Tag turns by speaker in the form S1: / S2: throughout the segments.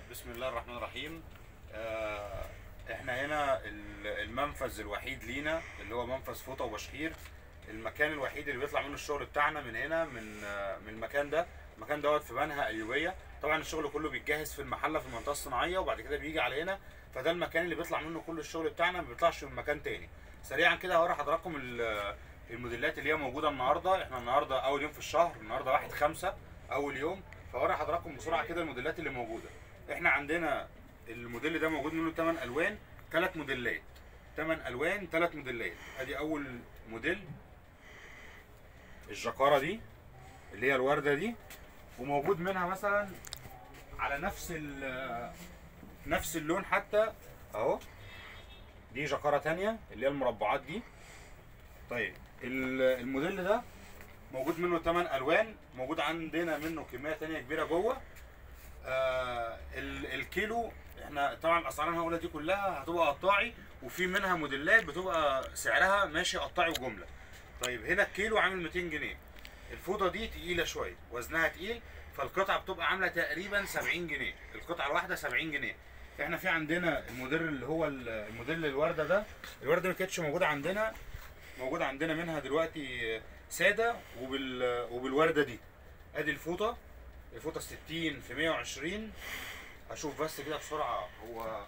S1: بسم الله الرحمن الرحيم آه، احنا هنا ال- المنفذ الوحيد لينا اللي هو منفذ فوطه وبشكير المكان الوحيد اللي بيطلع منه الشغل بتاعنا من هنا من آه، من المكان ده المكان دوت في بنها ايوبيه طبعا الشغل كله بيتجهز في المحله في المنطقه الصناعيه وبعد كده بيجي على هنا فده المكان اللي بيطلع منه كل الشغل بتاعنا ما بيطلعش من مكان تاني سريعا كده هوري حضراتكم ال- الموديلات اللي هي موجوده النهارده احنا النهارده اول يوم في الشهر النهارده واحد خمسة اول يوم فوري حضراتكم بسرعه كده الموديلات اللي موجوده احنا عندنا الموديل ده موجود منه 8 الوان 3 موديلات 8 الوان 3 موديلات ادي اول موديل الجاكارة دي اللي هي الوردة دي وموجود منها مثلا على نفس ال نفس اللون حتى اهو دي جاكارة تانية اللي هي المربعات دي طيب ال- الموديل ده موجود منه 8 الوان موجود عندنا منه كمية تانية كبيرة جوه آه ال- الكيلو احنا طبعا الاسعار اللي أنا هقولها دي كلها هتبقى قطاعي وفي منها موديلات بتبقى سعرها ماشي قطاعي وجمله طيب هنا الكيلو عامل 200 جنيه الفوطه دي تقيله شويه وزنها تقيل فالقطعه بتبقى عامله تقريبا 70 جنيه القطعه الواحده 70 جنيه احنا في عندنا الموديل اللي هو ال- الموديل الورده ده الورده ما كانتش موجوده عندنا موجوده عندنا منها دلوقتي ساده وبال وبالورده دي ادي الفوطه الفوطه 60 في 120 اشوف بس كده بسرعه هو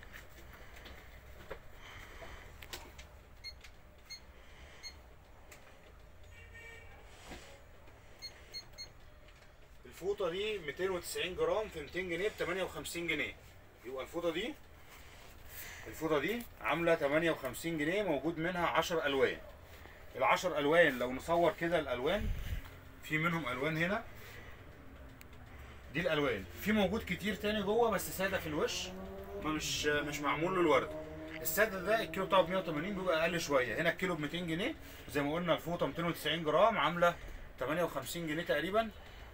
S1: الفوطه دي 290 جرام في 200 جنيه ب 58 جنيه يبقى الفوطه دي الفوطه دي عامله 58 جنيه موجود منها 10 الوان ال10 الوان لو نصور كده الالوان في منهم الوان هنا دي الالوان في موجود كتير تاني جوه بس ساده في الوش ما مش مش معمول له الورد الساده ده الكيلو بتاعه ب 180 بيبقى اقل شويه هنا الكيلو ب 200 جنيه زي ما قلنا الفوطه 290 جرام عامله 58 جنيه تقريبا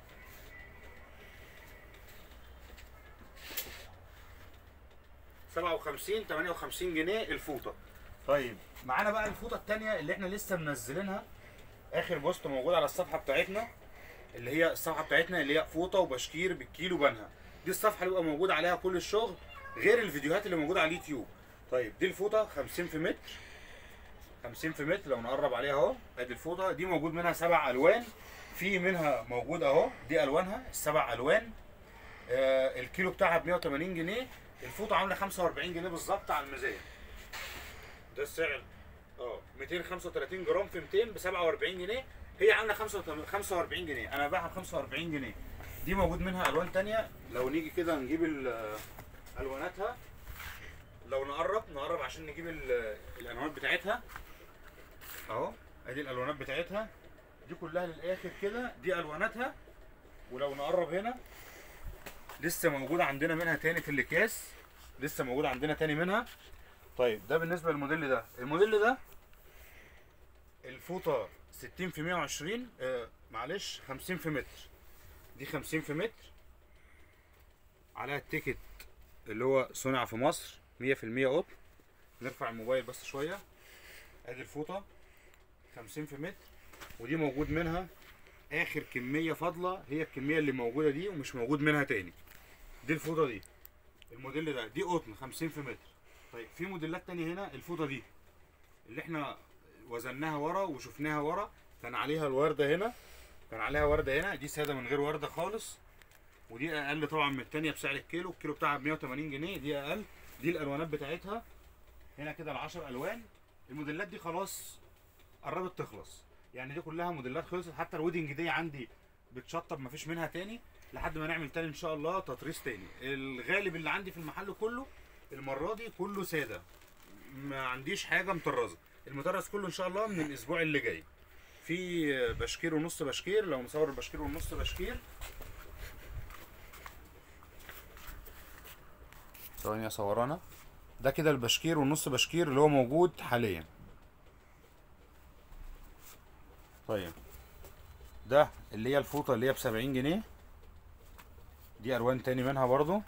S1: سبعة وخمسين تمانية وخمسين جنيه الفوطة طيب معانا بقى الفوطة التانية اللي احنا لسه منزلينها اخر بوست موجود على الصفحة بتاعتنا اللي هي الصفحة بتاعتنا اللي هي فوطة وبشكير بالكيلو بنها دي الصفحة اللي بيبقى موجود عليها كل الشغل غير الفيديوهات اللي موجودة على اليوتيوب طيب دي الفوطة 50 في متر 50 في متر لو نقرب عليها اهو ادي الفوطة دي موجود منها سبع الوان في منها موجود اهو دي الوانها السبع الوان آه الكيلو بتاعها ب 180 جنيه الفوطة عاملة 45 جنيه بالظبط على الميزان ده السعر اه 235 جرام في 200 ب 47 جنيه هي عامله 45 جنيه انا باعها ب 45 جنيه دي موجود منها الوان تانية لو نيجي كده نجيب ال- الواناتها لو نقرب نقرب عشان نجيب ال- الالوانات بتاعتها اهو ادي الالوانات بتاعتها دي كلها للاخر كده دي الواناتها ولو نقرب هنا لسه موجود عندنا منها تاني في الاكياس لسه موجود عندنا تاني منها طيب ده بالنسبه للموديل ده الموديل ده الفوطه 60 في 120 آه معلش 50 في متر دي 50 في متر عليها التيكت اللي هو صنع في مصر 100% قطن نرفع الموبايل بس شويه ادي الفوطه 50 في متر ودي موجود منها اخر كميه فاضله هي الكميه اللي موجوده دي ومش موجود منها تاني دي الفوطه دي الموديل ده دي قطن 50 في متر طيب في موديلات تانية هنا الفوطه دي اللي احنا وزناها ورا وشفناها ورا كان عليها الورده هنا كان عليها ورده هنا دي ساده من غير ورده خالص ودي اقل طبعا من التانية بسعر الكيلو الكيلو بتاعها ب 180 جنيه دي اقل دي الالوانات بتاعتها هنا كده ال 10 الوان الموديلات دي خلاص قربت تخلص يعني دي كلها موديلات خلصت حتى الويدنج دي عندي بتشطب مفيش منها تاني لحد ما نعمل تاني ان شاء الله تطريز تاني الغالب اللي عندي في المحل كله المره دي كله ساده ما عنديش حاجه مطرزه المطرز كله ان شاء الله من الاسبوع اللي جاي في بشكير ونص بشكير لو مصور البشكير والنص بشكير ثواني اصورانا ده كده البشكير والنص بشكير اللي هو موجود حاليا طيب ده اللي هي الفوطه اللي هي ب 70 جنيه دي الوان تاني منها برضو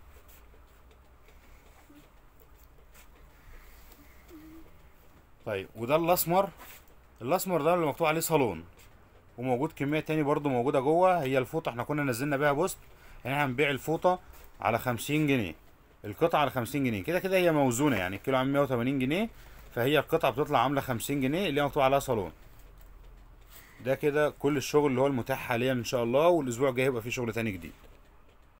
S1: طيب وده الاسمر الاسمر ده اللي مكتوب عليه صالون وموجود كميه تاني برضو موجوده جوه هي الفوطه احنا كنا نزلنا بيها بوست يعني احنا هنبيع الفوطه على خمسين جنيه القطعة على خمسين جنيه كده كده هي موزونة يعني الكيلو عامل مية وتمانين جنيه فهي القطعة بتطلع عاملة خمسين جنيه اللي هي مكتوب عليها صالون ده كده كل الشغل اللي هو المتاح حاليا ان شاء الله والاسبوع الجاي هيبقى فيه شغل تاني جديد